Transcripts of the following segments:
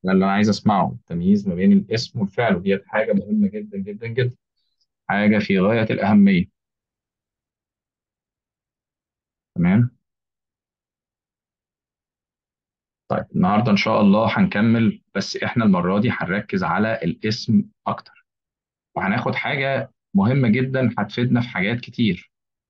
ده اللي انا عايز اسمعه التمييز ما بين الاسم والفعل وديت حاجه مهمه جدا جدا جدا حاجه في غايه الاهميه تمام طيب النهارده ان شاء الله هنكمل بس احنا المره دي هنركز على الاسم اكتر وهناخد حاجه مهمه جدا هتفيدنا في حاجات كتير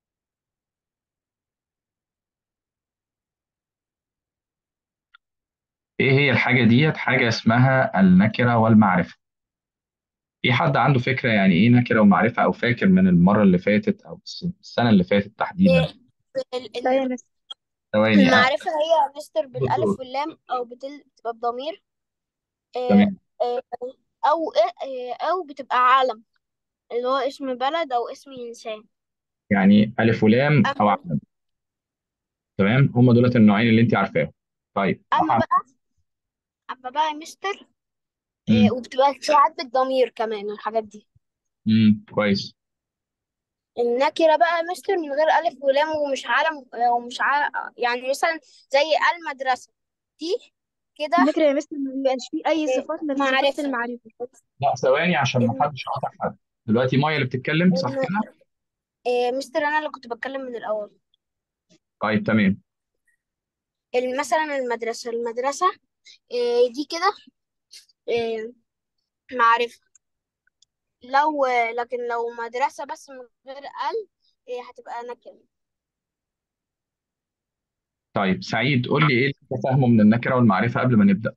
ايه هي الحاجه ديت حاجه اسمها النكره والمعرفه في حد عنده فكره يعني ايه نكره ومعرفه او فاكر من المره اللي فاتت او السنه اللي فاتت تحديدا إيه، ال- لا ال- يا مس ثواني اه المعرفة هي مستر بالألف دكتور. واللام أو بتل- بتبقى بضمير إيه، تمام إيه، أو إيه، أو بتبقى علم اللي هو اسم بلد أو اسم إنسان يعني الف ولام او أما علم تمام هم دولت النوعين اللي انت عارفاهم طيب أما محمد بقى أما بقى يا مستر إيه، وبتبقى ساعات بالضمير كمان الحاجات دي امم كويس النكرة بقى يا مستر من غير ألف ولام ومش علم ومش ع... يعني مثلا زي المدرسة دي كده النكرة يا مس ما بيبقاش فيه أي إيه، صفات من صفات معرفة المعرفة لا ثواني عشان ما الم- حدش قاطع حد دلوقتي مايا اللي بتتكلم صح الم- كده إيه، مستر أنا اللي كنت بتكلم من الأول طيب تمام ال- مثلا المدرسة المدرسة إيه، دي كده إيه، معرفة لو لكن لو مدرسة بس من غير ال إيه، هتبقى نكرة طيب سعيد قول لي ايه اللي انت فاهمه من النكره والمعرفه قبل ما نبدا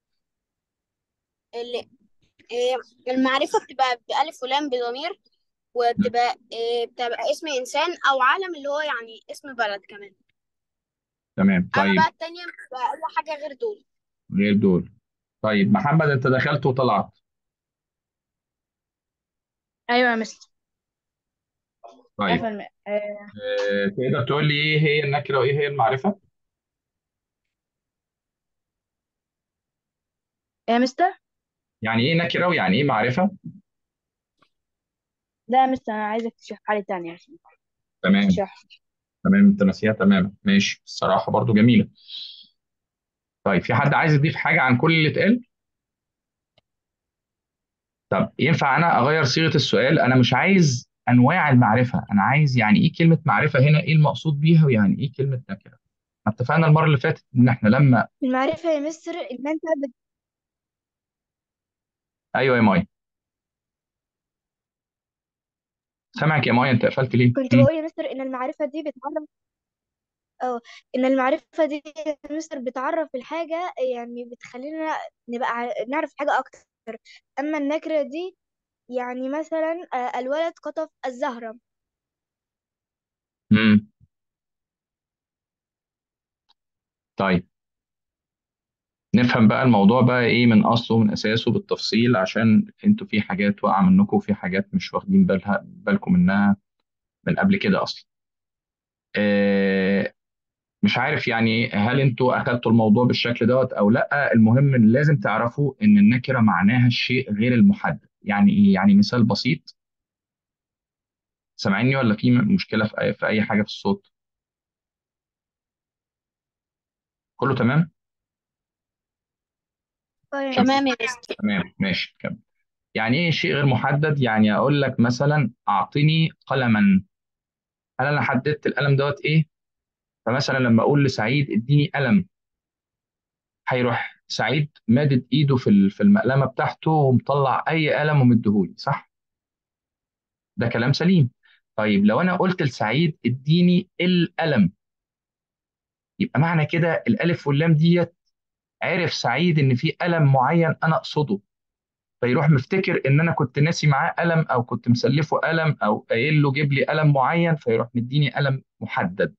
اللي إيه، المعرفة بتبقى بألف ولام بضمير وبتبقى إيه، بتبقى اسم إنسان أو علم اللي هو يعني اسم بلد كمان تمام أما طيب بقى التانية بتبقى أي حاجة غير دول غير دول طيب محمد انت دخلت وطلعت أيوة يا مس طيب أفهم آه، آه، تقدر تقول لي ايه هي النكره وايه هي المعرفه يا مستر يعني ايه نكره ويعني ايه معرفه لا يا مستر أنا عايزك تشرحها لي تاني عشان تمام تشرح تمام انت ناسيها تماما ماشي الصراحه برضو جميله طيب في حد عايز يضيف حاجه عن كل اللي اتقال طب ينفع انا اغير صيغه السؤال انا مش عايز انواع المعرفه انا عايز يعني ايه كلمه معرفه هنا ايه المقصود بيها ويعني ايه كلمه نكره احنا اتفقنا المره اللي فاتت ان احنا لما المعرفة يا مستر إن أنت بت... ايوه يا ماي سامعك يا ماي انت قفلت ليه كنت مم. بقول يا مستر إن المعرفة دي بتعرف أو إن المعرفة دي يا مستر بتعرف الحاجة يعني بتخلينا نبقى ع- نعرف حاجة أكتر أما النكرة دي يعني مثلا آه، الولد قطف الزهرة مم. طيب نفهم بقى الموضوع بقى ايه من اصله ومن اساسه بالتفصيل عشان انتوا في حاجات واقعه منكم وفي حاجات مش واخدين بالها بالكم منها من قبل كده اصلا آه، مش عارف يعني هل انتوا اخدتوا الموضوع بالشكل دوت او لا المهم ان لازم تعرفوا ان النكره معناها الشيء غير المحدد يعني ايه يعني مثال بسيط سامعيني ولا في م- مشكله في اي في اي حاجه في الصوت كله تمام اه يا عشان مستر تمام يا مستر تمام ماشي كمل يعني ايه شيء غير محدد يعني اقول لك مثلا اعطني قلما هل انا حددت القلم دوت ايه فمثلا لما اقول لسعيد اديني قلم هيروح سعيد مادد ايده في ال- في المقلمه بتاعته ومطلع اي قلم ومديهولي صح ده كلام سليم طيب لو انا قلت لسعيد اديني القلم يبقى معنى كده الالف واللام ديت عرف سعيد ان في قلم معين انا اقصده فيروح مفتكر ان انا كنت ناسي معاه قلم او كنت مسلفه قلم او قايل له جيب لي قلم معين فيروح مديني قلم محدد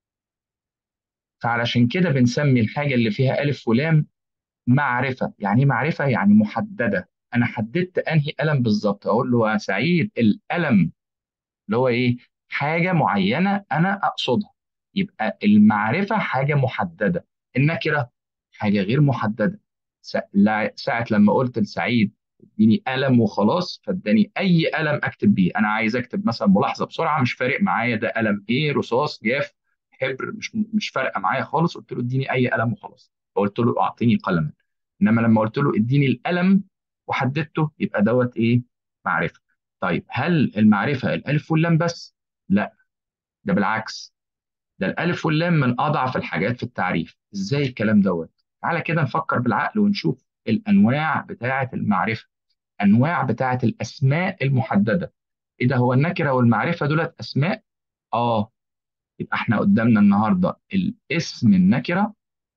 فعلشان كده بنسمي الحاجه اللي فيها الف ولام معرفه يعني ايه معرفه يعني محدده انا حددت انهي قلم بالظبط اقول له يا سعيد القلم اللي هو ايه حاجه معينه انا اقصدها يبقى المعرفه حاجه محدده النكره حاجه غير محدده س- لا- ساعه لما قلت لسعيد اديني قلم وخلاص فاداني اي قلم اكتب بيه انا عايز اكتب مثلا ملاحظه بسرعه مش فارق معايا ده قلم ايه رصاص جاف حبر مش مش فارقه معايا خالص قلت له اديني اي قلم وخلاص فقلت له اعطيني قلما انما لما قلت له اديني القلم وحددته يبقى دوت ايه معرفه طيب هل المعرفه الالف واللام بس لا ده بالعكس ده الالف واللام من اضعف الحاجات في التعريف ازاي الكلام دوت تعالى كده نفكر بالعقل ونشوف الانواع بتاعه المعرفه انواع بتاعه الاسماء المحدده ايه ده هو النكره والمعرفه دولت اسماء اه يبقى احنا قدامنا النهارده الاسم النكره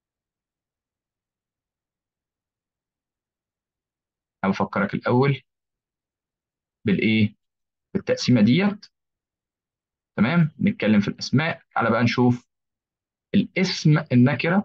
انا بفكرك الاول بالايه بالتقسيمه ديت تمام نتكلم في الاسماء تعالى بقى نشوف الاسم النكره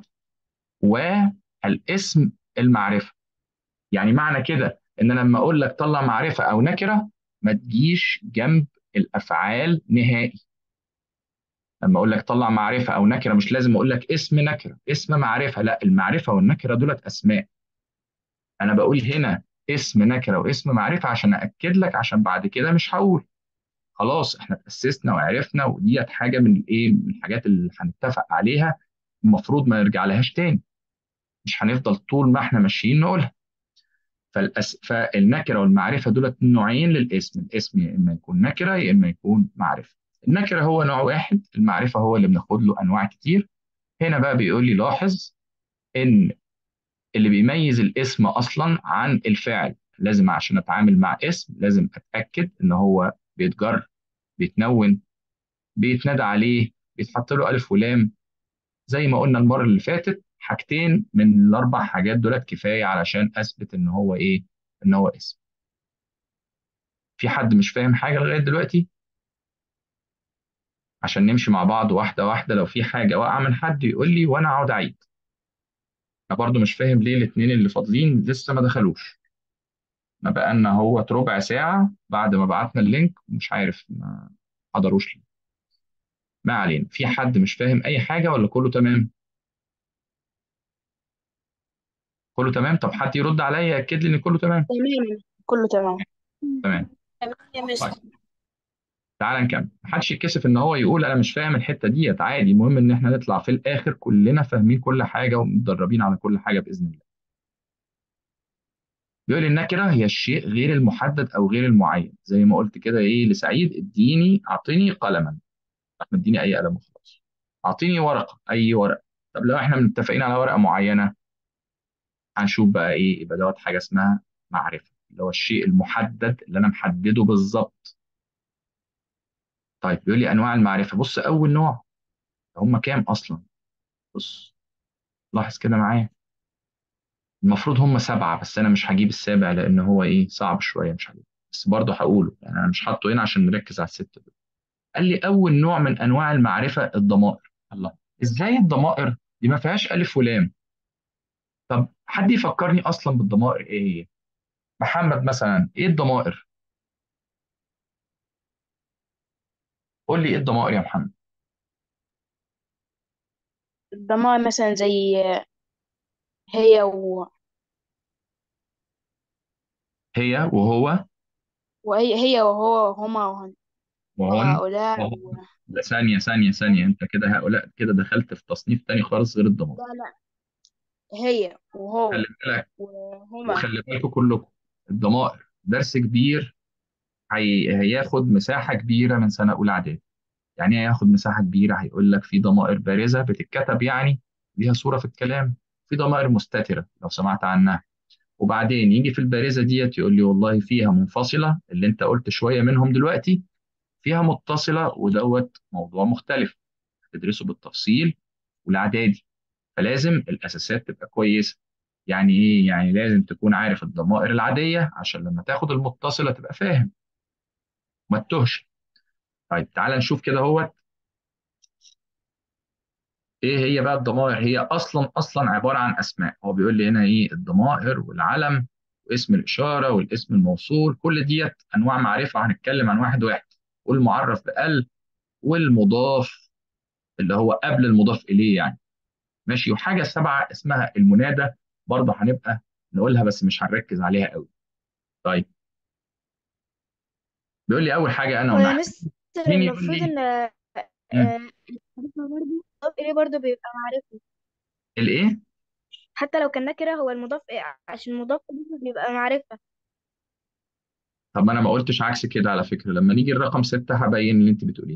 والاسم المعرفه يعني معنى كده ان أنا لما اقول لك طلع معرفه او نكره ما تجيش جنب الافعال نهائي لما اقول لك طلع معرفه او نكره مش لازم اقول لك اسم نكره اسم معرفه لا المعرفه والنكره دولت اسماء انا بقول هنا اسم نكره واسم معرفه عشان ااكد لك عشان بعد كده مش هقول خلاص احنا اتاسسنا وعرفنا وديت حاجه من الايه من الحاجات اللي هنتفق عليها المفروض ما نرجع لهاش تاني مش هنفضل طول ما احنا ماشيين نقولها فالأس... فالنكره والمعرفه دولت نوعين للاسم الاسم يا اما يكون نكره يا اما يكون معرفه النكره هو نوع واحد المعرفه هو اللي بناخد له انواع كتير هنا بقى بيقول لي لاحظ ان اللي بيميز الاسم اصلا عن الفعل لازم عشان اتعامل مع اسم لازم اتاكد ان هو بيتجر بيتنون بيتنادى عليه بيتحط له الف ولام زي ما قلنا المره اللي فاتت حاجتين من الاربع حاجات دولت كفايه علشان اثبت ان هو ايه ان هو اسم في حد مش فاهم حاجه لغايه دلوقتي عشان نمشي مع بعض واحده واحده لو في حاجه واقعه من حد يقول لي وانا اقعد اعيد انا برضو مش فاهم ليه الاثنين اللي فاضلين لسه ما دخلوش ما بقالنا هو ربع ساعه بعد ما بعتنا اللينك ومش عارف ما حضروش ليه ما علينا في حد مش فاهم اي حاجه ولا كله تمام كله تمام طب حد يرد عليا ياكد لي ان كله تمام تمام كله تمام تمام تمام يا طيب مستر تعال نكمل محدش يتكسف ان هو يقول انا مش فاهم الحته ديت عادي المهم ان احنا نطلع في الاخر كلنا فاهمين كل حاجه ومتدربين على كل حاجه باذن الله بيقول النكره هي الشيء غير المحدد او غير المعين زي ما قلت كده ايه لسعيد اديني اعطيني قلما احمد اديني اي قلم وخلاص اعطيني ورقه اي ورقه طب لو احنا متفقين على ورقه معينه هنشوف بقى ايه يبقى دوت حاجه اسمها معرفه اللي هو الشيء المحدد اللي انا محدده بالظبط طيب بيقول لي انواع المعرفه بص اول نوع هم كام اصلا بص لاحظ كده معايا المفروض هم سبعه بس انا مش هجيب السابع لان هو ايه صعب شويه مش هجيب بس برضه هقوله يعني انا مش حاطه هنا عشان نركز على الست دول قال لي اول نوع من انواع المعرفه الضمائر الله ازاي الضمائر دي ما فيهاش الف ولام طب حد يفكرني اصلا بالضمائر ايه هي محمد مثلا ايه الضمائر قول لي ايه الضمائر يا محمد الضمائر مثلا زي هي و... هي وهو وهي هي وهو وهما وهن وهن وهؤلاء وهو و... لا ثانيه ثانيه ثانيه انت كده هؤلاء كده دخلت في تصنيف تاني خالص غير الضمائر لا لا هي وهو خلي بالك وهما وخلي بالكم كلكم الضمائر درس كبير هي... هياخد مساحه كبيره من سنه اولى اعدادي يعني ايه هياخد مساحه كبيره هيقول لك في ضمائر بارزه بتتكتب يعني ليها صوره في الكلام في ضمائر مستتره لو سمعت عنها وبعدين يجي في البارزه ديت يقول لي والله فيها منفصله اللي انت قلت شويه منهم دلوقتي فيها متصله ودوت موضوع مختلف تدرسه بالتفصيل والاعدادي فلازم الاساسات تبقى كويسه يعني ايه يعني لازم تكون عارف الضمائر العاديه عشان لما تاخد المتصله تبقى فاهم ما تتوهش طيب تعال نشوف كده هو ايه هي بقى الضمائر هي اصلا اصلا عباره عن اسماء هو بيقول لي هنا ايه الضمائر والعلم واسم الاشاره والاسم الموصول كل ديت انواع معرفه هنتكلم عن واحد واحد والمعرف بال والمضاف اللي هو قبل المضاف اليه يعني ماشي وحاجه سبعه اسمها المنادى برضه هنبقى نقولها بس مش هنركز عليها قوي طيب بيقول لي اول حاجه انا ونحن ومستر مين يقول المفروض لي ان آه، مم. المعرفة برضه مضاف إليه برضه بيبقى معرفة الايه حتى لو كان نكرة هو المضاف عشان المضاف إليه بيبقى معرفة طب ما انا ما قلتش عكس كده على فكره لما نيجي الرقم ستة هبين اللي انت بتقوليه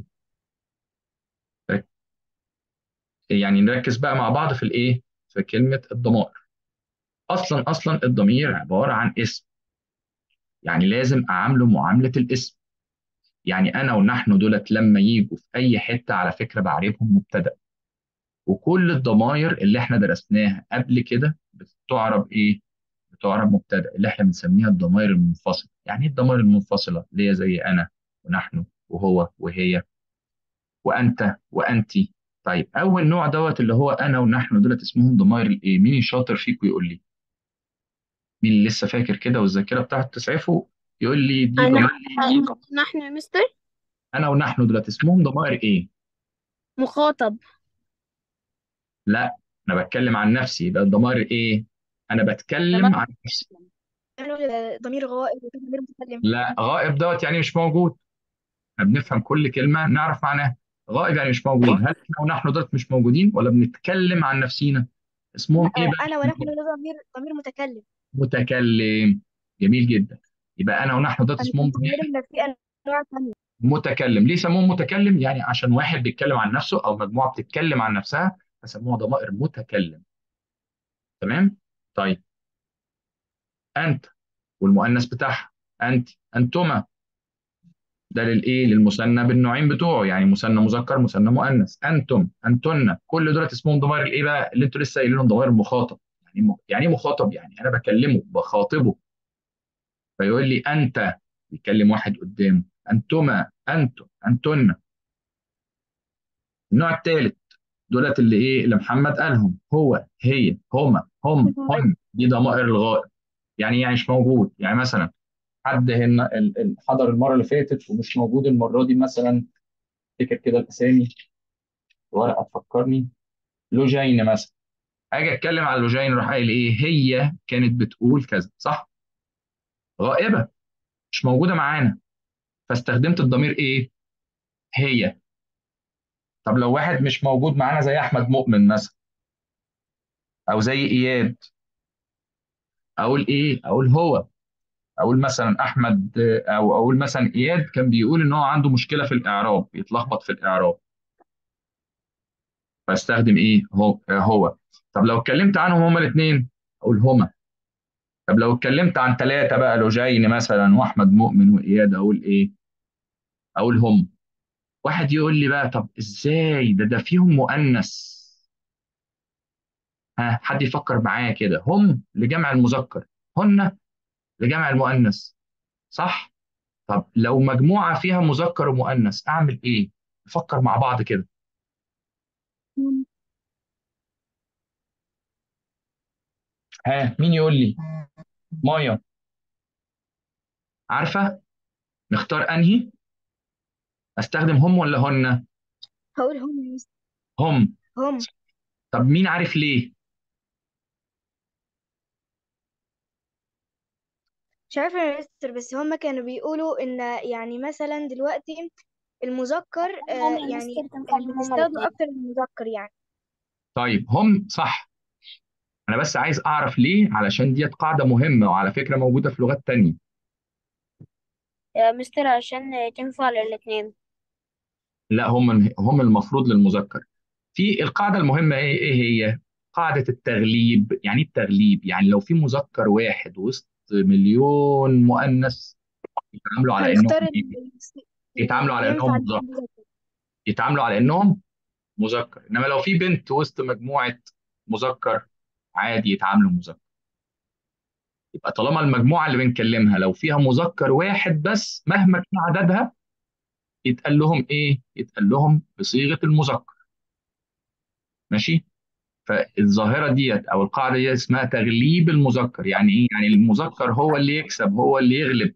يعني نركز بقى مع بعض في الايه في كلمه الضمائر اصلا اصلا الضمير عباره عن اسم يعني لازم اعامله معامله الاسم يعني انا ونحن دولت لما يجوا في اي حته على فكره بعربهم مبتدا وكل الضمائر اللي احنا درسناها قبل كده بتعرب ايه بتعرب مبتدا اللي احنا بنسميها الضمائر المنفصله يعني ايه الضمائر المنفصله اللي هي زي انا ونحن وهو وهي وانت وانتي طيب اول نوع دوت اللي هو انا ونحن دولت اسمهم ضمائر الايه مين الشاطر فيكم يقول لي مين اللي لسه فاكر كده والذاكره بتاعته تسعفه يقول لي دي أنا ضمائر نحن يا مستر انا ونحن دولت اسمهم ضمائر ايه مخاطب لا انا بتكلم عن نفسي يبقى الضمائر ايه انا بتكلم عن نفسي يعني ضمير غائب وضمير متكلم لا غائب دوت يعني مش موجود احنا بنفهم كل كلمه نعرف معناها غائب يعني مش موجود هل احنا ونحن دولت مش موجودين ولا بنتكلم عن نفسينا اسمهم ايه بقى أنا ونحن ده ضمير ضمير متكلم متكلم جميل جدا يبقى انا ونحن دولت أنا اسمهم كنت ضمير فاكر إن في أنواع تانية متكلم ليه سموه متكلم يعني عشان واحد بيتكلم عن نفسه او مجموعه بتتكلم عن نفسها فسموها ضمائر متكلم تمام طيب انت والمؤنث بتاعها انت انتما ده للايه للمثنى بالنوعين بتوعه يعني مثنى مذكر مثنى مؤنث انتم انتن كل دول اسمهم ضمائر الايه بقى اللي انتوا لسه قايلينهم ضمائر مخاطب يعني م- يعني ايه مخاطب يعني انا بكلمه بخاطبه فيقول لي انت بيكلم واحد قدامه انتما انتم انتن النوع الثالث دولت اللي ايه اللي محمد قالهم هو هي هما هم هم دي ضمائر الغائب يعني يعني مش موجود يعني مثلا حد هنا ال- ال- حضر المره اللي فاتت ومش موجود المره دي مثلا افتكر كده الاسامي ورقه تفكرني لوجين مثلا اجي اتكلم على لوجين راح قايل ايه هي كانت بتقول كذا صح غائبه مش موجوده معانا فاستخدمت الضمير ايه هي طب لو واحد مش موجود معانا زي احمد مؤمن مثلا او زي اياد اقول ايه اقول هو اقول مثلا احمد او اقول مثلا اياد كان بيقول ان هو عنده مشكله في الاعراب يتلخبط في الاعراب فاستخدم ايه هو هو طب لو اتكلمت عنهم هما الاثنين اقول هما طب لو اتكلمت عن ثلاثه بقى لوجين مثلا واحمد مؤمن واياد اقول ايه اقول هم واحد يقول لي بقى طب ازاي ده ده فيهم مؤنث ها حد يفكر معايا كده هم لجمع المذكر هن لجمع المؤنث صح طب لو مجموعه فيها مذكر ومؤنث اعمل ايه نفكر مع بعض كده ها مين يقول لي مايا عارفه نختار انهي استخدم هم ولا هن هقول هم يا مستر. هم هم طب مين عارف ليه مش عارفة يا مستر بس هم كانوا بيقولوا إن يعني مثلا دلوقتي المذكر آه هم يا يعني مستر تنفع هما بنستخدم الاتنين أكتر من المذكر يعني طيب هم صح انا بس عايز اعرف ليه علشان ديت قاعده مهمه وعلى فكره موجوده في لغات تانية يا مستر عشان تنفع للاتنين لا هم هم المفروض للمذكر في القاعده المهمه ايه ايه هي قاعده التغليب يعني ايه التغليب يعني لو في مذكر واحد وسط مليون مؤنث يتعاملوا على انهم هنختار إيه؟ ال- يتعاملوا على ينفع انهم مذكر للمذكر يتعاملوا على انهم مذكر انما لو في بنت وسط مجموعه مذكر عادي يتعاملوا مذكر يبقى طالما المجموعه اللي بنكلمها لو فيها مذكر واحد بس مهما كان عددها يتقال لهم ايه؟ يتقال لهم بصيغه المذكر ماشي؟ فالظاهره ديت او القاعده دي اسمها تغليب المذكر يعني ايه؟ يعني المذكر هو اللي يكسب هو اللي يغلب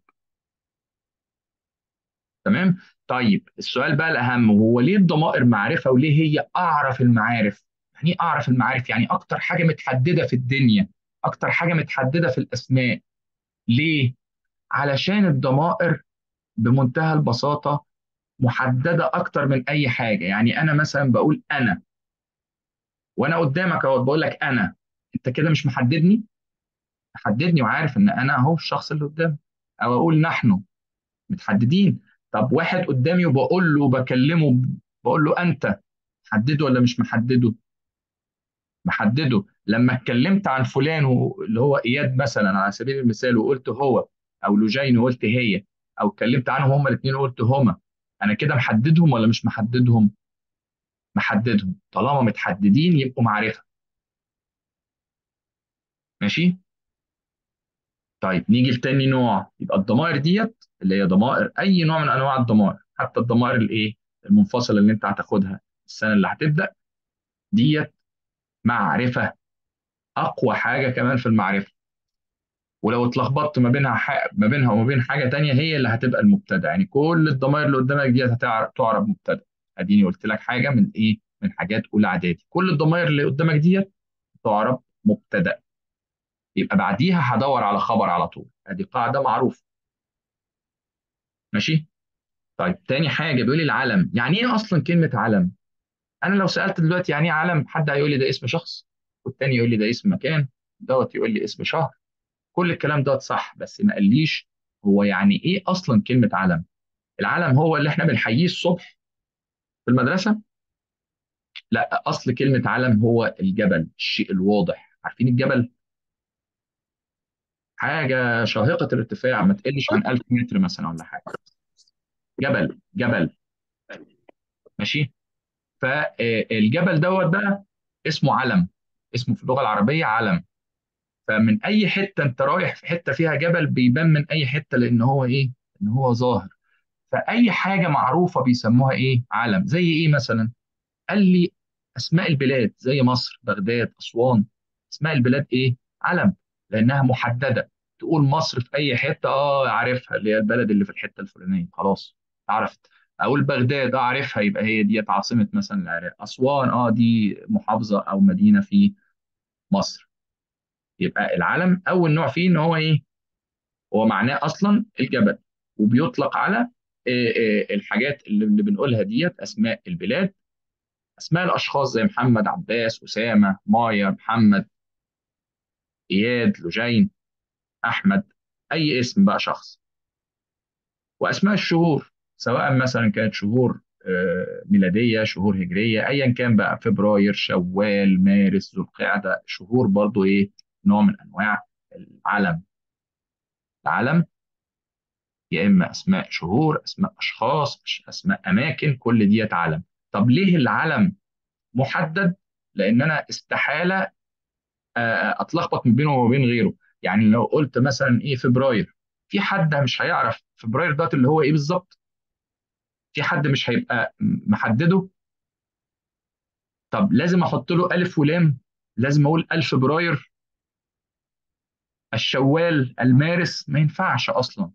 تمام؟ طيب السؤال بقى الاهم هو ليه الضمائر معرفه وليه هي اعرف المعارف؟ يعني ايه اعرف المعارف؟ يعني اكتر حاجه متحدده في الدنيا اكتر حاجه متحدده في الاسماء ليه؟ علشان الضمائر بمنتهى البساطه محدده اكتر من اي حاجه يعني انا مثلا بقول انا وانا قدامك اهو بقول لك انا انت كده مش محددني محددني وعارف ان انا اهو الشخص اللي قدامي او اقول نحن متحددين طب واحد قدامي وبقول له بكلمه بقول له انت محدده ولا مش محدده محدده لما اتكلمت عن فلان و- اللي هو اياد مثلا على سبيل المثال وقلت هو او لوجين وقلت هي او اتكلمت عنهم هما الاثنين وقلت هما انا كده محددهم ولا مش محددهم محددهم طالما متحددين يبقوا معرفه ماشي طيب نيجي لتاني نوع يبقى الضمائر ديت اللي هي ضمائر اي نوع من انواع الضمائر حتى الضمائر الايه المنفصله اللي انت هتاخدها السنه اللي هتبدا ديت معرفه اقوى حاجه كمان في المعرفه ولو اتلخبطت ما بينها ح... ما بينها وما بين حاجه تانية هي اللي هتبقى المبتدا يعني كل الضمائر اللي قدامك دي هتعرف تعرف مبتدا اديني قلت لك حاجه من ايه من حاجات اولى اعدادي كل الضمائر اللي قدامك دي تعرف مبتدا يبقى بعديها هدور على خبر على طول ادي قاعده معروفه ماشي طيب تاني حاجه بيقول لي العلم يعني ايه اصلا كلمه علم انا لو سالت دلوقتي يعني ايه علم حد هيقول لي ده اسم شخص والتاني يقول لي ده اسم مكان دوت يقول لي اسم شهر كل الكلام دوت صح بس ما قاليش هو يعني ايه اصلا كلمه علم العلم هو اللي احنا بنحييه الصبح في المدرسه لا اصل كلمه علم هو الجبل الشيء الواضح عارفين الجبل حاجه شاهقه الارتفاع ما تقلش عن 1000 متر مثلا ولا حاجه جبل جبل ماشي فالجبل دوت بقى اسمه علم اسمه في اللغه العربيه علم فمن اي حته انت رايح في حته فيها جبل بيبان من اي حته لان هو ايه ان هو ظاهر فاي حاجه معروفه بيسموها ايه علم زي ايه مثلا قال لي اسماء البلاد زي مصر بغداد اسوان اسماء البلاد ايه علم لانها محدده تقول مصر في اي حته اه عارفها اللي هي البلد اللي في الحته الفلانيه خلاص عرفت اقول بغداد اه عارفها يبقى هي ديت عاصمه مثلا العراق اسوان اه دي محافظه او مدينه في مصر يبقى العلم اول نوع فيه ان هو ايه هو معناه اصلا الجبل وبيطلق على آه، آه، الحاجات اللي اللي بنقولها ديت اسماء البلاد اسماء الاشخاص زي محمد عباس اسامه مايا محمد اياد لوجين احمد اي اسم بقى شخص واسماء الشهور سواء مثلا كانت شهور آه، ميلاديه شهور هجريه ايا كان بقى فبراير شوال مارس ذو القعده شهور برضو ايه نوع من انواع العلم العلم يا اما اسماء شهور اسماء اشخاص اسماء اماكن كل ديت علم طب ليه العلم محدد لان انا استحاله آه، اتلخبط ما بينه وما بين غيره يعني لو قلت مثلا ايه فبراير في حد مش هيعرف فبراير ده اللي هو ايه بالظبط في حد مش هيبقى محدده طب لازم احط له الف ولام لازم اقول الف فبراير الشوال المارس ما ينفعش اصلا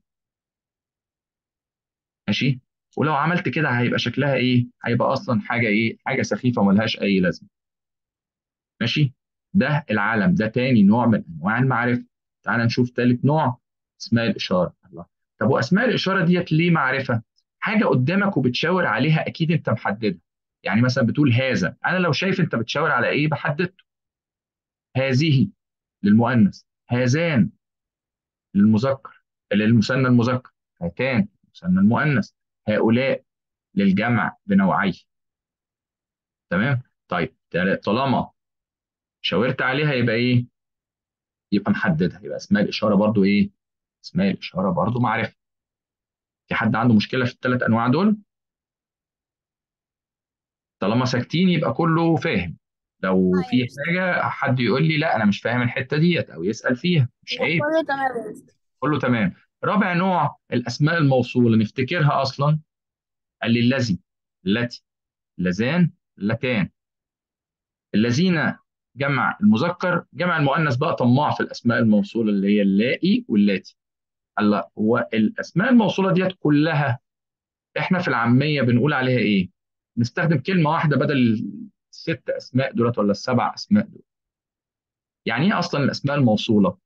ماشي ولو عملت كده هيبقى شكلها ايه هيبقى اصلا حاجه ايه حاجه سخيفه ملهاش اي لازمه ماشي ده العلم ده تاني نوع من انواع المعرفه تعال نشوف تالت نوع اسماء الاشاره الله طب واسماء الاشاره ديت ليه معرفه حاجه قدامك وبتشاور عليها اكيد انت محددها يعني مثلا بتقول هذا انا لو شايف انت بتشاور على ايه بحددته هذه للمؤنث هذان للمذكر للمثنى المذكر هاتان مثنى المؤنث هؤلاء للجمع بنوعيه تمام طيب طالما شاورت عليها يبقى ايه يبقى محددها يبقى اسماء الاشاره برضو ايه اسماء الاشاره برضو معرفه في حد عنده مشكله في الثلاث انواع دول طالما ساكتين يبقى كله فاهم لو في حاجه حد يقول لي لا انا مش فاهم الحته ديت او يسال فيها مش عيب كله تمام كله تمام رابع نوع الاسماء الموصوله نفتكرها اصلا قال لي الذي التي اللذان اللتان الذين جمع المذكر جمع المؤنث بقى طماع في الاسماء الموصوله اللي هي اللائي واللاتي الله هو الاسماء الموصوله ديت كلها احنا في العاميه بنقول عليها ايه نستخدم كلمه واحده بدل الست اسماء دولت ولا السبع اسماء دول يعني ايه اصلا الاسماء الموصوله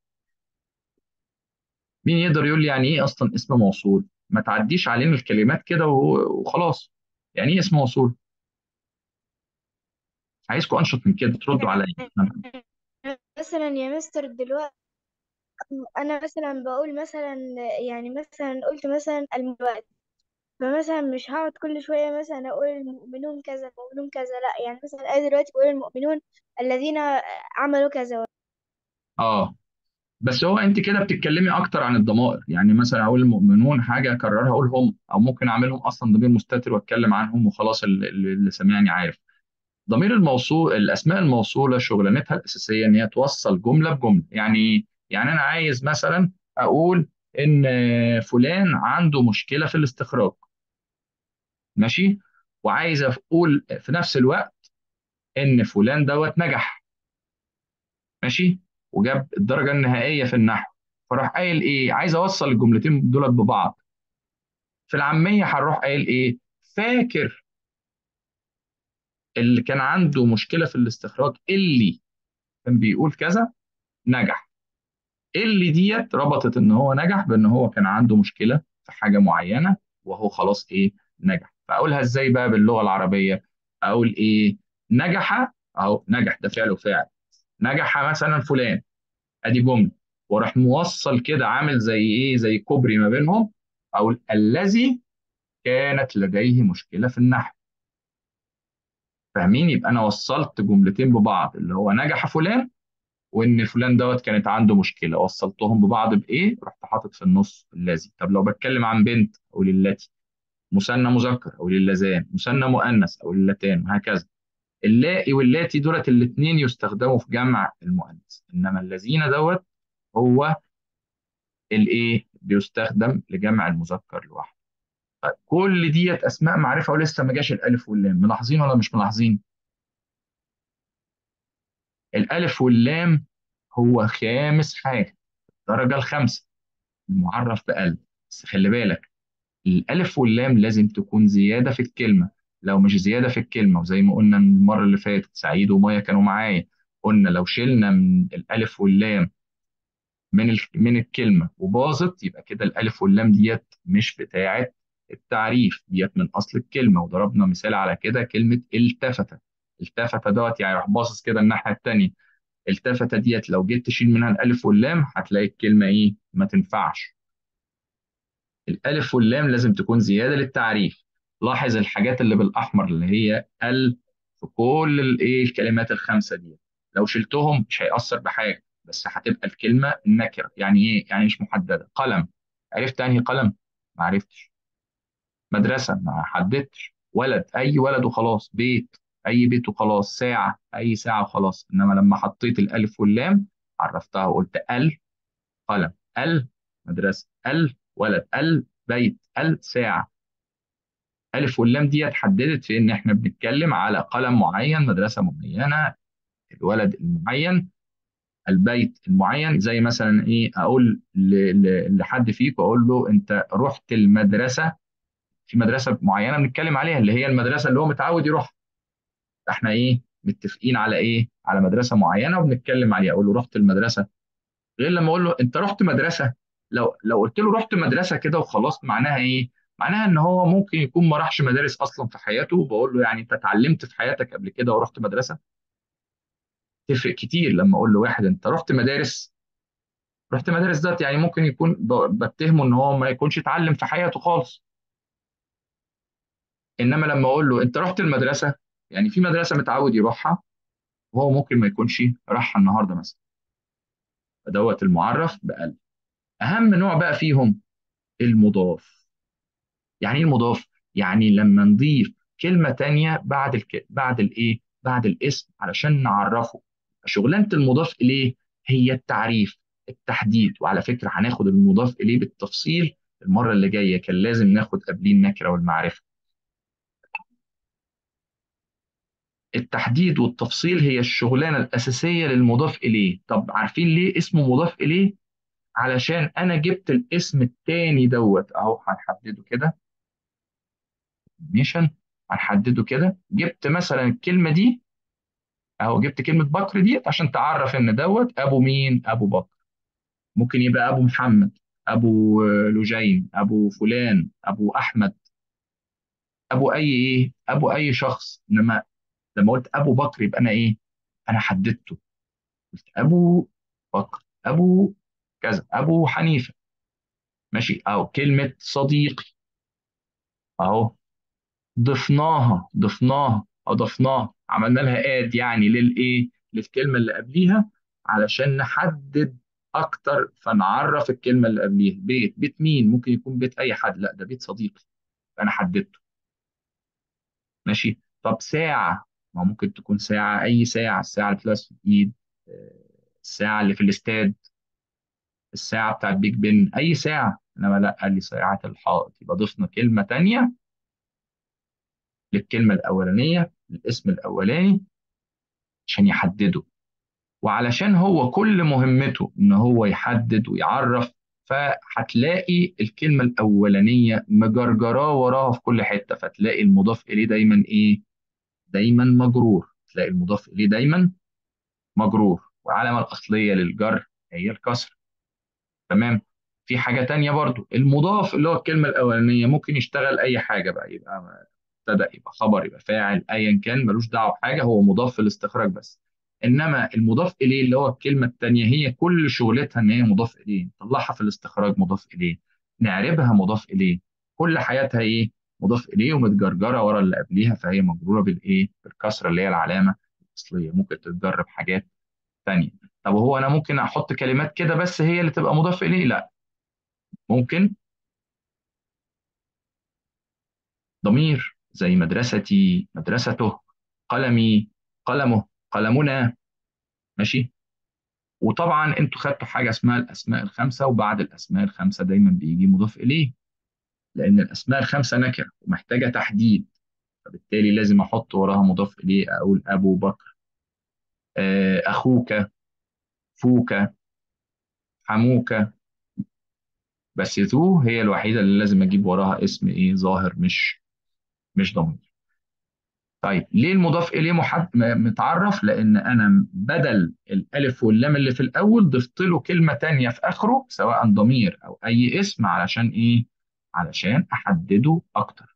مين يقدر يقول لي يعني ايه اصلا اسم موصول ما تعديش علينا الكلمات كده وخلاص يعني ايه اسم موصول عايزكم انشط من كده تردوا عليا بس مثلا يا مستر دلوقتي انا مثلا بقول مثلا يعني مثلا قلت مثلا المواد فمثلا مش هقعد كل شوية مثلا أقول المؤمنون كذا المؤمنون كذا لا يعني مثلا أنا دلوقتي بقول المؤمنون الذين عملوا كذا اه بس هو انت كده بتتكلمي اكتر عن الضمائر يعني مثلا اقول المؤمنون حاجه اكررها اقول هم او ممكن اعملهم اصلا ضمير مستتر واتكلم عنهم وخلاص اللي, اللي سامعني عارف ضمير الموصول الاسماء الموصوله شغلانتها الاساسيه ان هي توصل جمله بجمله يعني يعني انا عايز مثلا اقول ان فلان عنده مشكله في الاستخراج ماشي وعايز اقول في نفس الوقت ان فلان دوت نجح ماشي وجاب الدرجه النهائيه في النحو فراح قايل ايه عايز اوصل الجملتين دولت ببعض في العاميه هنروح قايل ايه فاكر اللي كان عنده مشكله في الاستخراج اللي كان بيقول كذا نجح اللي ديت ربطت ان هو نجح بان هو كان عنده مشكله في حاجه معينه وهو خلاص ايه نجح فاقولها ازاي بقى باللغه العربيه اقول ايه نجح اهو نجح ده فعل وفاعل نجح مثلا فلان ادي جمله واروح موصل كده عامل زي ايه زي كوبري ما بينهم او الذي كانت لديه مشكله في النحو فاهمين يبقى انا وصلت جملتين ببعض اللي هو نجح فلان وان فلان دوت كانت عنده مشكله وصلتهم ببعض بايه رحت حاطط في النص الذي طب لو بتكلم عن بنت او للتي مثنى مذكر او للذان مثنى مؤنث او للتان وهكذا اللائي واللاتي دولت الاثنين يستخدموا في جمع المؤنث انما الذين دوت هو الايه بيستخدم لجمع المذكر لوحده طيب كل ديت اسماء معرفه ولسه ما جاش الالف واللام ملاحظين ولا مش ملاحظين الالف واللام هو خامس حاجه الدرجه الخامسه المعرف بقلب بس خلي بالك الالف واللام لازم تكون زياده في الكلمه لو مش زياده في الكلمه وزي ما قلنا المره اللي فاتت سعيد ومايا كانوا معايا قلنا لو شلنا من الالف واللام من من الكلمه وباظت يبقى كده الالف واللام ديت مش بتاعه التعريف ديت من اصل الكلمه وضربنا مثال على كده كلمه التفت التفت دوت يعني راح باصص كده الناحيه الثانيه التفت ديت لو جيت تشيل منها الالف واللام هتلاقي الكلمه ايه ما تنفعش الالف واللام لازم تكون زياده للتعريف لاحظ الحاجات اللي بالاحمر اللي هي ال في كل الايه الكلمات الخمسه دي لو شلتهم مش هيأثر بحاجه بس هتبقى الكلمه نكره يعني ايه يعني مش محدده قلم عرفت انهي قلم ما عرفتش مدرسه ما حددتش ولد اي ولد وخلاص بيت اي بيت وخلاص ساعه اي ساعه وخلاص انما لما حطيت الالف واللام عرفتها وقلت ال قلم ال مدرسه ال ولد ال بيت ال ساعه الف واللام دي اتحددت في ان احنا بنتكلم على قلم معين مدرسه معينه الولد المعين البيت المعين زي مثلا ايه اقول ل- ل- لحد فيكم اقول له انت رحت المدرسه في مدرسه معينه بنتكلم عليها اللي هي المدرسه اللي هو متعود يروح احنا ايه متفقين على ايه على مدرسه معينه وبنتكلم عليها اقول له رحت المدرسه غير لما اقول له انت رحت مدرسه لو لو قلت له رحت مدرسه كده وخلاص معناها ايه معناها ان هو ممكن يكون ما راحش مدارس اصلا في حياته وبقول له يعني انت اتعلمت في حياتك قبل كده ورحت مدرسه تفرق كتير لما اقول لواحد انت رحت مدارس رحت مدارس ده يعني ممكن يكون ب- بتهمه ان هو ما يكونش اتعلم في حياته خالص انما لما اقول له انت رحت المدرسه يعني في مدرسه متعود يروحها وهو ممكن ما يكونش راحها النهارده مثلا فدوت المعرف بقلب اهم نوع بقى فيهم المضاف يعني ايه المضاف يعني لما نضيف كلمه تانية بعد الك... بعد الايه بعد الاسم علشان نعرفه شغلانه المضاف اليه هي التعريف التحديد وعلى فكره هناخد المضاف اليه بالتفصيل المره اللي جايه كان لازم ناخد قبليه النكره والمعرفه التحديد والتفصيل هي الشغلانه الاساسيه للمضاف اليه طب عارفين ليه اسمه مضاف اليه علشان انا جبت الاسم التاني دوت اهو هنحدده كده ميشن هنحدده كده جبت مثلا الكلمه دي اهو جبت كلمه بكر ديت عشان تعرف ان دوت ابو مين ابو بكر ممكن يبقى ابو محمد ابو آه، لجين ابو فلان ابو احمد ابو اي ايه ابو اي شخص انما لما قلت ابو بكر يبقى انا ايه انا حددته قلت ابو بكر ابو كذا ابو حنيفه ماشي او كلمه صديقي اهو ضفناها ضفناها اضفناها عملنا لها اد يعني للايه للكلمه اللي قبليها علشان نحدد اكتر فنعرف الكلمه اللي قبليها بيت بيت مين ممكن يكون بيت اي حد لا ده بيت صديقي فانا حددته ماشي طب ساعه ما ممكن تكون ساعه اي ساعه الساعه اللي بتلبس في الايد آه، الساعه اللي في الاستاد الساعه بتاعت بيج بن اي ساعه انما لا قال لي ساعه الحائط يبقى ضفنا كلمه تانيه للكلمه الاولانيه الاسم الاولاني عشان يحدده وعلشان هو كل مهمته ان هو يحدد ويعرف فهتلاقي الكلمه الاولانيه مجرجراه وراها في كل حته فتلاقي المضاف اليه دايما ايه دايما مجرور تلاقي المضاف اليه دايما مجرور والعلامه الاصليه للجر هي الكسر تمام في حاجه تانية برضو المضاف اللي هو الكلمه الاولانيه ممكن يشتغل اي حاجه بقى يبقى مبتدا يبقى خبر يبقى فاعل ايا كان ملوش دعوه بحاجه هو مضاف في الاستخراج بس انما المضاف اليه اللي هو الكلمه الثانيه هي كل شغلتها ان هي مضاف اليه نطلعها في الاستخراج مضاف اليه نعربها مضاف اليه كل حياتها ايه مضاف اليه ومتجرجره ورا اللي قبليها فهي مجروره بالايه بالكسره اللي هي العلامه الاصليه ممكن تتجرب حاجات ثانيه طب هو انا ممكن احط كلمات كده بس هي اللي تبقى مضاف اليه لا ممكن ضمير زي مدرستي مدرسته قلمي قلمه قلمنا ماشي وطبعا انتوا خدتوا حاجه اسمها الاسماء الخمسه وبعد الاسماء الخمسه دايما بيجي مضاف اليه لان الاسماء الخمسه نكره ومحتاجه تحديد فبالتالي لازم احط وراها مضاف اليه اقول ابو بكر آه، اخوك فوك حموك بس ذو هي الوحيده اللي لازم اجيب وراها اسم ايه ظاهر مش مش ضمير طيب ليه المضاف اليه محد... م- متعرف لان انا بدل الالف واللام اللي في الاول ضفت له كلمه تانية في اخره سواء ضمير او اي اسم علشان ايه علشان احدده اكتر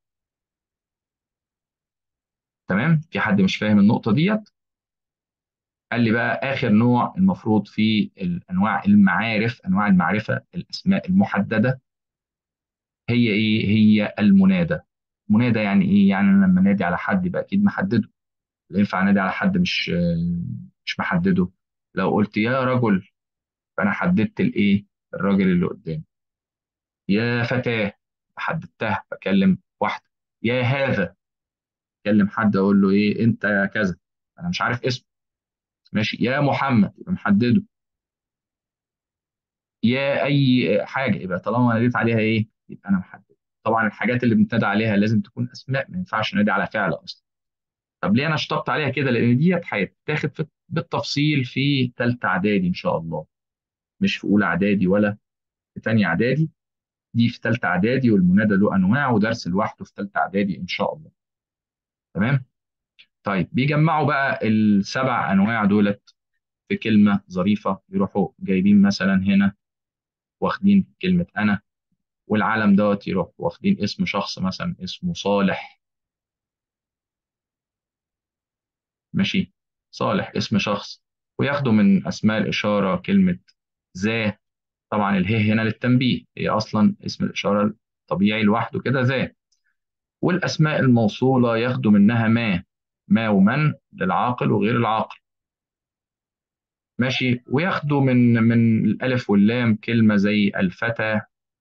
تمام في حد مش فاهم النقطه ديت قال لي بقى اخر نوع المفروض في الانواع المعارف انواع المعرفه الاسماء المحدده هي ايه هي المنادى منادى يعني ايه يعني انا لما نادي على حد يبقى اكيد محدده لا ينفع انادي على حد مش مش محدده لو قلت يا رجل فانا حددت الايه الراجل اللي قدامي يا فتاه حددتها بكلم واحده يا هذا اكلم حد اقول له ايه انت كذا انا مش عارف اسمه ماشي يا محمد يبقى محدده يا اي حاجه يبقى طالما ناديت عليها ايه يبقى انا محدد طبعا الحاجات اللي بنتنادى عليها لازم تكون اسماء ما ينفعش نادي على فعل اصلا طب ليه انا شطبت عليها كده لان ديت هتتاخد في- بالتفصيل في ثالثه اعدادي ان شاء الله مش في اولى اعدادي ولا في ثانيه اعدادي دي في ثالثه اعدادي والمنادى له انواع ودرس لوحده في ثالثه اعدادي ان شاء الله تمام طيب بيجمعوا بقى السبع انواع دولت في كلمه ظريفه يروحوا جايبين مثلا هنا واخدين كلمه انا والعلم دوت يروح واخدين اسم شخص مثلا اسمه صالح ماشي صالح اسم شخص وياخدوا من اسماء الاشاره كلمه ذا طبعا اله هنا للتنبيه هي اصلا اسم الاشاره طبيعي لوحده كده ذا والاسماء الموصوله ياخدوا منها ما ما ومن للعاقل وغير العاقل ماشي وياخدوا من من الالف واللام كلمه زي الفتى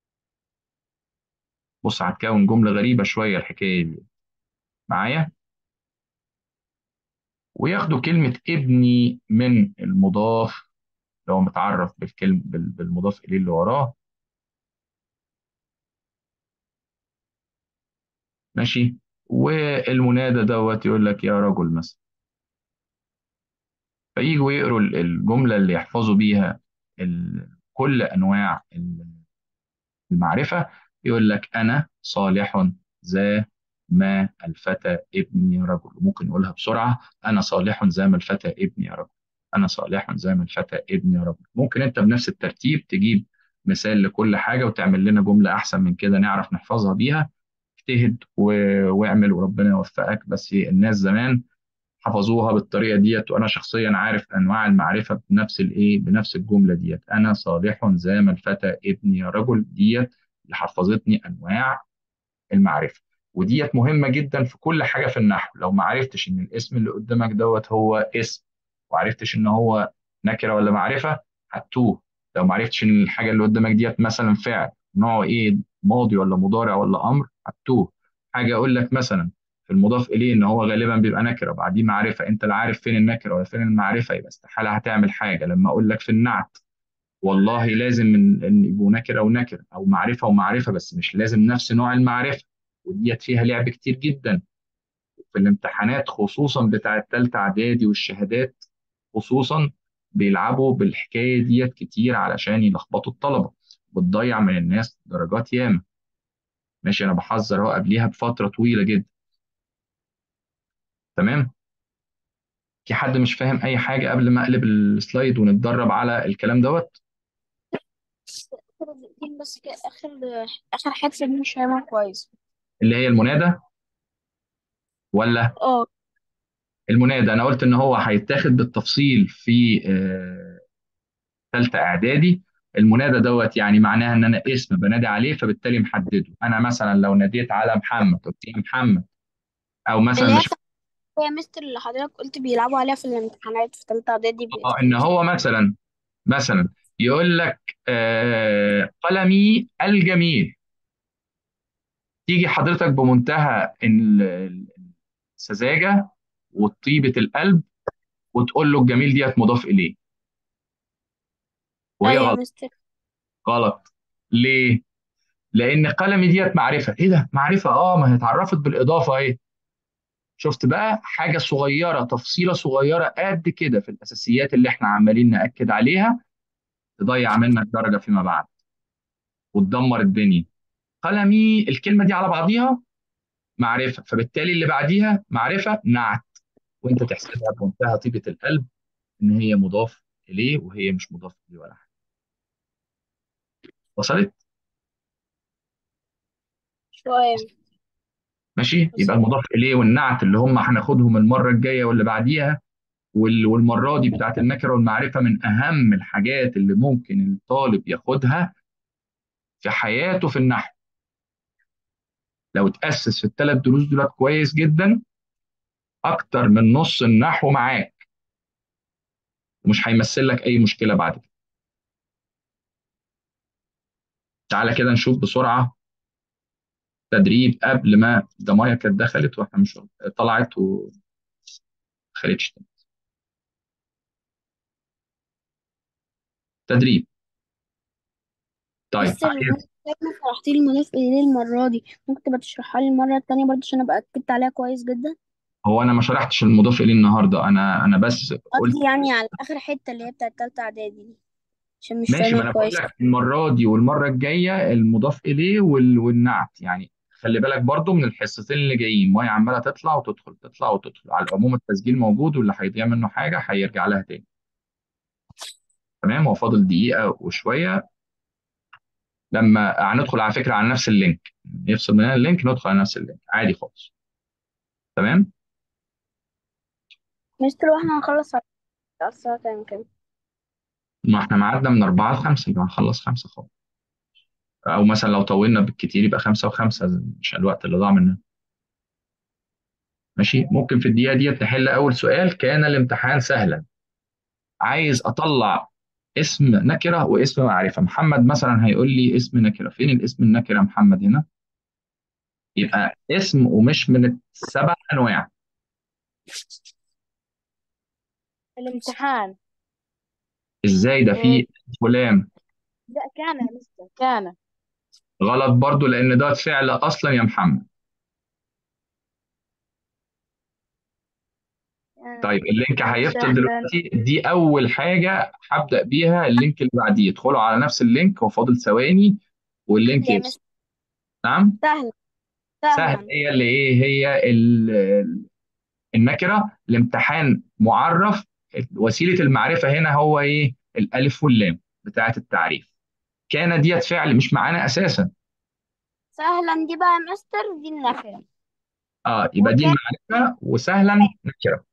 بص هتكون جمله غريبه شويه الحكايه دي معايا وياخدوا كلمه ابني من المضاف اللي هو متعرف بالكلم بال- بالمضاف اليه اللي وراه ماشي والمنادى دوت يقول لك يا رجل مثلا فييجوا يقروا ال- الجمله اللي يحفظوا بيها ال- كل انواع ال- المعرفه يقول لك انا صالح ذا ما الفتى ابني رجل ممكن يقولها بسرعه انا صالح ذا ما الفتى ابني رجل انا صالح ذا ما الفتى ابني رجل ممكن انت بنفس الترتيب تجيب مثال لكل حاجه وتعمل لنا جمله احسن من كده نعرف نحفظها بيها اجتهد و- واعمل وربنا يوفقك بس الناس زمان حفظوها بالطريقه ديت وانا شخصيا عارف انواع المعرفه بنفس الايه بنفس الجمله ديت انا صالح زام الفتى ابني يا رجل ديت اللي حفظتني انواع المعرفه وديت مهمه جدا في كل حاجه في النحو لو ما عرفتش ان الاسم اللي قدامك دوت هو اسم وعرفتش ان هو نكره ولا معرفه هتوه لو ما عرفتش ان الحاجه اللي قدامك ديت مثلا فعل نوعه ايه ماضي ولا مضارع ولا امر هتوه حاجه اقول لك مثلا في المضاف اليه ان هو غالبا بيبقى نكره وبعديه معرفه انت لا عارف فين النكره ولا فين المعرفه يبقى استحاله هتعمل حاجه لما اقول لك في النعت والله لازم ان إن يبقوا نكره او نكره او معرفه ومعرفه بس مش لازم نفس نوع المعرفه وديت فيها لعب كتير جدا في الامتحانات خصوصا بتاع التالتة اعدادي والشهادات خصوصا بيلعبوا بالحكايه ديت كتير علشان يلخبطوا الطلبه بتضيع من الناس درجات ياما ماشي انا بحذر اهو قبليها بفتره طويله جدا تمام في حد مش فاهم اي حاجه قبل ما اقلب السلايد ونتدرب على الكلام دوت آخر دقيقتين بس كده آخر آخر حتة دي مش فاهمها كويس اللي هي المنادى ولا اه المنادى انا قلت ان هو هيتاخد بالتفصيل في ثالثه اعدادي المنادى دوت يعني معناها ان انا اسم بنادي عليه فبالتالي محدده انا مثلا لو ناديت على محمد قلت يا محمد او مثلا اللي هي مش هي مستر اللي حضرتك قلت بيلعبوا عليها في الامتحانات في تالتة إعدادي بي- اه ان هو مثلا مثلا يقول لك آه قلمي الجميل تيجي حضرتك بمنتهى ال- السذاجه وطيبه القلب وتقول له الجميل ديت مضاف اليه وهي أيوة يا غلط مستر غلط ليه؟ لان قلمي ديت معرفه ايه ده معرفه اه ما هي اتعرفت بالاضافه اهي شفت بقى حاجه صغيره تفصيله صغيره قد كده في الاساسيات اللي احنا عمالين ناكد عليها تضيع منك درجه فيما بعد وتدمر الدنيا قلمي الكلمه دي على بعضيها معرفه فبالتالي اللي بعديها معرفه نعت وانت تحسبها بمنتهى طيبه القلب ان هي مضاف اليه وهي مش مضاف اليه ولا حاجه وصلت شوية ماشي يبقى بس المضاف اليه والنعت اللي هم هناخدهم المره الجايه واللي بعديها وال- والمره دي بتاعت النكره والمعرفه من اهم الحاجات اللي ممكن الطالب ياخدها في حياته في النحو لو تاسس في الثلاث دروس دول كويس جدا اكتر من نص النحو معاك ومش هيمثل لك اي مشكله بعد كده تعالى كده نشوف بسرعه تدريب قبل ما ده مايا كانت دخلت واحنا مش طلعت وما دخلتش تاني. تدريب طيب مستر عايز ممكن ما شرحتي لي المضاف إليه المرة دي ممكن تبقى تشرحها لي المرة التانية برضه عشان أبقى أكدت عليها كويس جدا هو انا ما شرحتش المضاف اليه النهارده انا انا بس قلت قصدي يعني على آخر حتة اللي هي بتاعت تالتة إعدادي دي عشان مش ماشي ما فاهمها انا بقول كويس لك المره دي والمره الجايه المضاف اليه وال... والنعت يعني خلي بالك برضو من الحصتين اللي جايين مايا عماله تطلع وتدخل تطلع وتدخل على العموم التسجيل موجود واللي هيضيع منه حاجه هيرجع لها تاني تمام هو فاضل دقيقه وشويه لما هندخل على فكره على نفس اللينك نفصل من اللينك ندخل على نفس اللينك عادي خالص تمام مستر واحنا هنخلص على الساعة كام كام ما احنا ميعادنا من 4 ل 5 يبقى هنخلص 5 خالص او مثلا لو طولنا بالكتير يبقى 5 و5 عشان الوقت اللي ضاع مننا ماشي ممكن في الدقيقه ديت نحل اول سؤال كان الامتحان سهلا عايز اطلع اسم نكره واسم معرفه محمد مثلا هيقول لي اسم نكره فين الاسم النكره يا محمد هنا يبقى اسم ومش من السبع انواع الامتحان ازاي ده في فلان لا كان يا مستر كان غلط برضو لان ده فعل اصلا يا محمد طيب اللينك هيفصل سهلا دلوقتي دي اول حاجه هبدا بيها اللينك اللي بعديه ادخلوا على نفس اللينك هو فاضل ثواني واللينك يا يفصل مستر نعم سهل سهل سهلا هي اللي ايه هي ال- النكره الامتحان معرف وسيله المعرفه هنا هو ايه الالف واللام بتاعه التعريف كان ديت فعل مش معانا اساسا سهلا دي بقى يا مستر دي النكرة اه يبقى دي وكان المعرفه وسهلا نكره